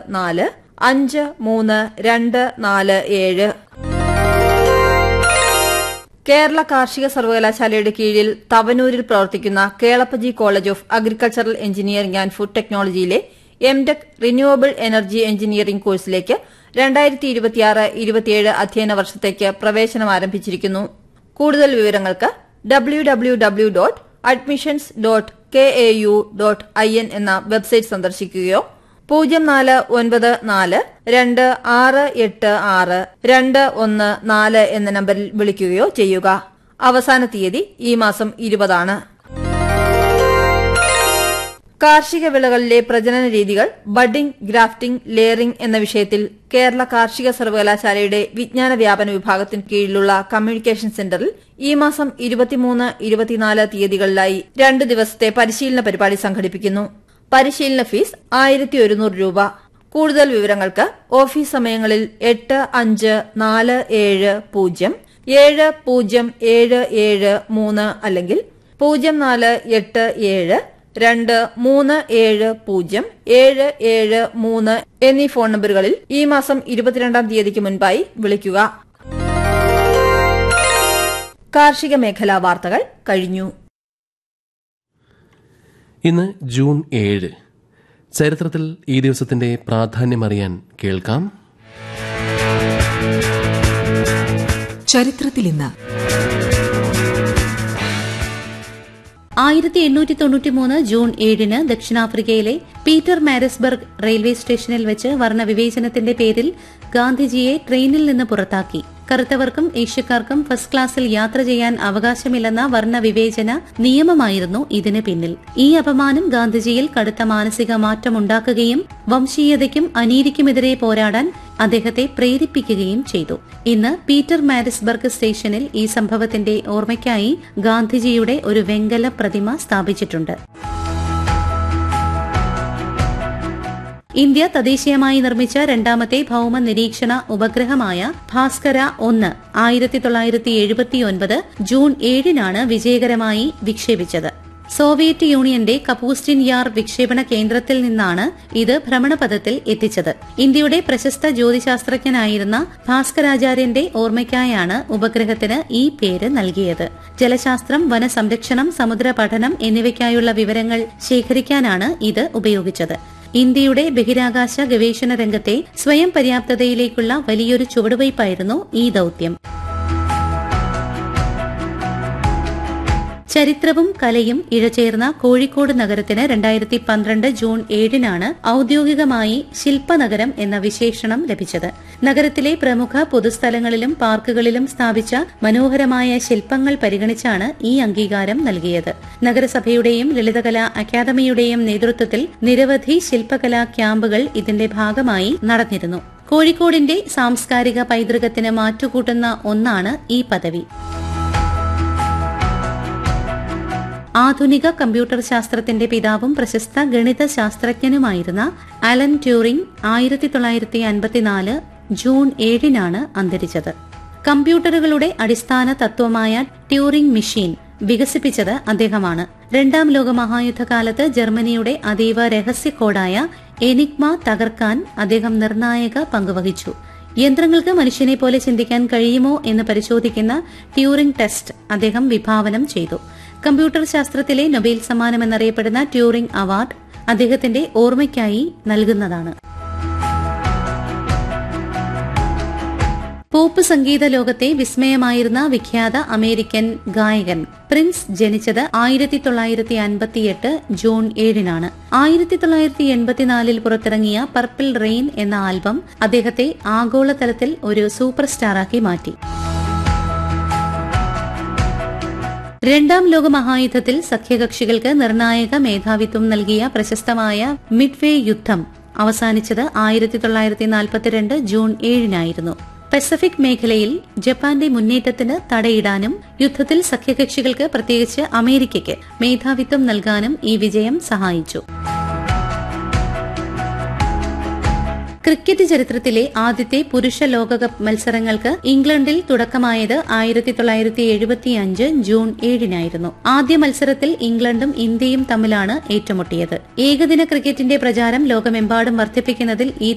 നാല് അഞ്ച് മൂന്ന് രണ്ട് നാല് ഏഴ് കേരള കാർഷിക സർവകലാശാലയുടെ കീഴിൽ തവനൂരിൽ പ്രവർത്തിക്കുന്ന Kelappaji college of agricultural engineering and food ടെക്നോളജിയിലെ എംടെക് റിന്യൂവബിൾ എനർജി എഞ്ചിനീയറിംഗ് കോഴ്സിലേക്ക് രണ്ടായിരത്തി ഇരുപത്തിയാറ് ഇരുപത്തിയേഴ് അധ്യയന വർഷത്തേക്ക് പ്രവേശനം ആരംഭിച്ചിരിക്കുന്നു കൂടുതൽ വിവരങ്ങൾക്ക് W W W dot admissions dot K A U dot I N എന്ന വെബ്സൈറ്റ് സന്ദർശിക്കുകയോ പൂജ്യം നാല് ഒൻപത് നാല് രണ്ട് ആറ് എട്ട് ആറ് രണ്ട് ഒന്ന് നാല് എന്ന നമ്പറിൽ വിളിക്കുകയോ ചെയ്യുക അവസാന തീയതി ഈ മാസം ഇരുപതാണ് കാർഷിക വിളകളിലെ പ്രജനന രീതികൾ ബഡിംഗ് ഗ്രാഫ്റ്റിംഗ് ലെയറിംഗ് എന്ന വിഷയത്തിൽ കേരള കാർഷിക സർവകലാശാലയുടെ വിജ്ഞാന വ്യാപന വിഭാഗത്തിന് കീഴിലുള്ള കമ്മ്യൂണിക്കേഷൻ സെന്ററിൽ ഈ മാസം ഇരുപത്തിമൂന്ന് ഇരുപത്തിനാല് തീയതികളിലായി രണ്ട് ദിവസത്തെ പരിശീലന പരിപാടി സംഘടിപ്പിക്കുന്നു പരിശീലന ഫീസ് ആയിരത്തി ഒരുന്നൂറ് രൂപ കൂടുതൽ വിവരങ്ങൾക്ക് ഓഫീസ് സമയങ്ങളിൽ എട്ട് അഞ്ച് നാല് ഏഴ് പൂജ്യം ഏഴ് പൂജ്യം ഏഴ് ഏഴ് മൂന്ന് അല്ലെങ്കിൽ പൂജ്യം നാല് എട്ട് ഏഴ് രണ്ട് മൂന്ന് ഏഴ് പൂജ്യം ഏഴ് ഏഴ് മൂന്ന് എന്നീ ഫോൺ നമ്പറുകളിൽ ഈ മാസം ഇരുപത്തിരണ്ടാം തീയതിക്ക് മുൻപായി വിളിക്കുക കാർഷിക മേഖലാ വാർത്തകൾ കഴിഞ്ഞു ഇന്ന് ജൂൺ ഏഴ് ചരിത്രത്തിൽ ഈ ദിവസത്തിന്റെ പ്രാധാന്യമറിയാൻ കേൾക്കാം ചരിത്രത്തിൽ ഇന്ന് ആയിരത്തി എണ്ണൂറ്റി തൊണ്ണൂറ്റി മൂന്ന് ജൂൺ ഏഴിന് ദക്ഷിണാഫ്രിക്കയിലെ പീറ്റർ മാരിസ്ബർഗ് റെയിൽവേ സ്റ്റേഷനിൽ വെച്ച് വർണ്ണവിവേചനത്തിന്റെ പേരിൽ ഗാന്ധിജിയെ ട്രെയിനിൽ നിന്ന് പുറത്താക്കി കറുത്തവർക്കും ഏഷ്യക്കാർക്കും ഫസ്റ്റ് ക്ലാസ്സിൽ യാത്ര ചെയ്യാൻ അവകാശമില്ലെന്ന വർണ്ണവിവേചന നിയമമായിരുന്നു ഇതിന് പിന്നിൽ ഈ അപമാനം ഗാന്ധിജിയിൽ കടുത്ത മാനസിക മാറ്റമുണ്ടാക്കുകയും വംശീയതയ്ക്കും അനീതിക്കുമെതിരെ പോരാടാൻ അദ്ദേഹത്തെ പ്രേരിപ്പിക്കുകയും ചെയ്തു ഇന്ന് പീറ്റർ മാരിസ്ബർഗ് സ്റ്റേഷനിൽ ഈ സംഭവത്തിന്റെ ഓർമ്മയ്ക്കായി ഗാന്ധിജിയുടെ ഒരു വെങ്കല പ്രതിമ സ്ഥാപിച്ചിട്ടുണ്ട് ഇന്ത്യ തദ്ദേശീയമായി നിർമ്മിച്ച രണ്ടാമത്തെ ഭൌമ നിരീക്ഷണ ഉപഗ്രഹമായ ഭാസ്കര ഒന്ന് ആയിരത്തി തൊള്ളായിരത്തി എഴുപത്തിയൊൻപത് ജൂൺ ഏഴിനാണ് വിജയകരമായി വിക്ഷേപിച്ചത് സോവിയറ്റ് യൂണിയന്റെ കപൂസ്റ്റിൻ യാർ വിക്ഷേപണ കേന്ദ്രത്തിൽ നിന്നാണ് ഇത് ഭ്രമണപഥത്തിൽ എത്തിച്ചത് ഇന്ത്യയുടെ പ്രശസ്ത ജ്യോതിശാസ്ത്രജ്ഞനായിരുന്ന ഭാസ്കരാചാര്യന്റെ ഓർമ്മയ്ക്കായാണ് ഉപഗ്രഹത്തിന് ഈ പേര് നൽകിയത് ജലശാസ്ത്രം വനസംരക്ഷണം സമുദ്ര പഠനം എന്നിവയ്ക്കായുള്ള വിവരങ്ങൾ ശേഖരിക്കാനാണ് ഇത് ഉപയോഗിച്ചത് ഇന്ത്യയുടെ ബഹിരാകാശ ഗവേഷണ രംഗത്തെ സ്വയം പര്യാപ്തതയിലേക്കുള്ള വലിയൊരു ചുവടുവയ്പായിരുന്നു ഈ ദൌത്യം ചരിത്രവും കലയും ഇഴചേർന്ന കോഴിക്കോട് നഗരത്തിന് രണ്ടായിരത്തി പന്ത്രണ്ട് ജൂൺ ഏഴിനാണ് ഔദ്യോഗികമായി ശില്പനഗരം എന്ന വിശേഷണം ലഭിച്ചത് നഗരത്തിലെ പ്രമുഖ പൊതുസ്ഥലങ്ങളിലും പാർക്കുകളിലും സ്ഥാപിച്ച മനോഹരമായ ശില്പങ്ങൾ പരിഗണിച്ചാണ് ഈ അംഗീകാരം നൽകിയത് നഗരസഭയുടെയും ലളിതകലാ അക്കാദമിയുടെയും നേതൃത്വത്തിൽ നിരവധി ശില്പകലാ ക്യാമ്പുകൾ ഇതിന്റെ ഭാഗമായി നടന്നിരുന്നു കോഴിക്കോടിന്റെ സാംസ്കാരിക പൈതൃകത്തിന് മാറ്റുകൂട്ടുന്ന ഒന്നാണ് ഈ പദവി ആധുനിക കമ്പ്യൂട്ടർ ശാസ്ത്രത്തിന്റെ പിതാവും പ്രശസ്ത ഗണിത ശാസ്ത്രജ്ഞനുമായിരുന്ന അലൻ ട്യൂറിംഗ് ആയിരത്തി തൊള്ളായിരത്തി അൻപത്തിനാല് ജൂൺ ഏഴിനാണ് അന്തരിച്ചത് കമ്പ്യൂട്ടറുകളുടെ അടിസ്ഥാന തത്വമായ ട്യൂറിംഗ് മെഷീൻ വികസിപ്പിച്ചത് അദ്ദേഹമാണ് രണ്ടാം ലോക മഹായുദ്ധകാലത്ത് ജർമ്മനിയുടെ അതീവ രഹസ്യ കോഡായ എനിഗ്മ തകർക്കാൻ അദ്ദേഹം നിർണായക പങ്കുവഹിച്ചു യന്ത്രങ്ങൾക്ക് മനുഷ്യനെ പോലെ ചിന്തിക്കാൻ കഴിയുമോ എന്ന് പരിശോധിക്കുന്ന ട്യൂറിംഗ് ടെസ്റ്റ് അദ്ദേഹം വിഭാവനം ചെയ്തു കമ്പ്യൂട്ടർ ശാസ്ത്രത്തിലെ നൊബേൽ സമ്മാനം എന്നറിയപ്പെടുന്ന ട്യൂറിംഗ് അവാർഡ് അദ്ദേഹത്തിന്റെ ഓർമ്മയ്ക്കായി നൽകുന്നതാണ് പോപ്പ് സംഗീത ലോകത്തെ വിസ്മയമായിരുന്ന വിഖ്യാത അമേരിക്കൻ ഗായകൻ പ്രിൻസ് ജനിച്ചത് ആയിരത്തി തൊള്ളായിരത്തി അൻപത്തിയെട്ട് ജൂൺ ഏഴിനാണ് ആയിരത്തി തൊള്ളായിരത്തി എൺപത്തിനാലിൽ പുറത്തിറങ്ങിയ പർപ്പിൾ റെയിൻ എന്ന ആൽബം അദ്ദേഹത്തെ ആഗോളതലത്തിൽ ഒരു സൂപ്പർ സ്റ്റാറാക്കി മാറ്റി രണ്ടാം ലോക മഹായുദ്ധത്തിൽ സഖ്യകക്ഷികൾക്ക് നിർണായക മേധാവിത്വം നൽകിയ പ്രശസ്തമായ മിഡ്വേ യുദ്ധം അവസാനിച്ചത് ആയിരത്തി തൊള്ളായിരത്തി നാൽപ്പത്തിരണ്ട് ജൂൺ ഏഴിനായിരുന്നു പസഫിക് മേഖലയിൽ ജപ്പാന്റെ മുന്നേറ്റത്തിന് തടയിടാനും യുദ്ധത്തിൽ സഖ്യകക്ഷികൾക്ക് പ്രത്യേകിച്ച് അമേരിക്കയ്ക്ക് മേധാവിത്വം നൽകാനും ഈ വിജയം സഹായിച്ചു ക്രിക്കറ്റ് ചരിത്രത്തിലെ ആദ്യത്തെ പുരുഷ ലോകകപ്പ് മത്സരങ്ങൾക്ക് ഇംഗ്ലണ്ടിൽ തുടക്കമായത് ആയിരത്തി തൊള്ളായിരത്തി എഴുപത്തിയഞ്ച് ജൂൺ ഏഴിനായിരുന്നു ആദ്യ മത്സരത്തിൽ ഇംഗ്ലണ്ടും ഇന്ത്യയും തമ്മിലാണ് ഏറ്റുമുട്ടിയത് ഏകദിന ക്രിക്കറ്റിന്റെ പ്രചാരം ലോകമെമ്പാടും വർദ്ധിപ്പിക്കുന്നതിൽ ഈ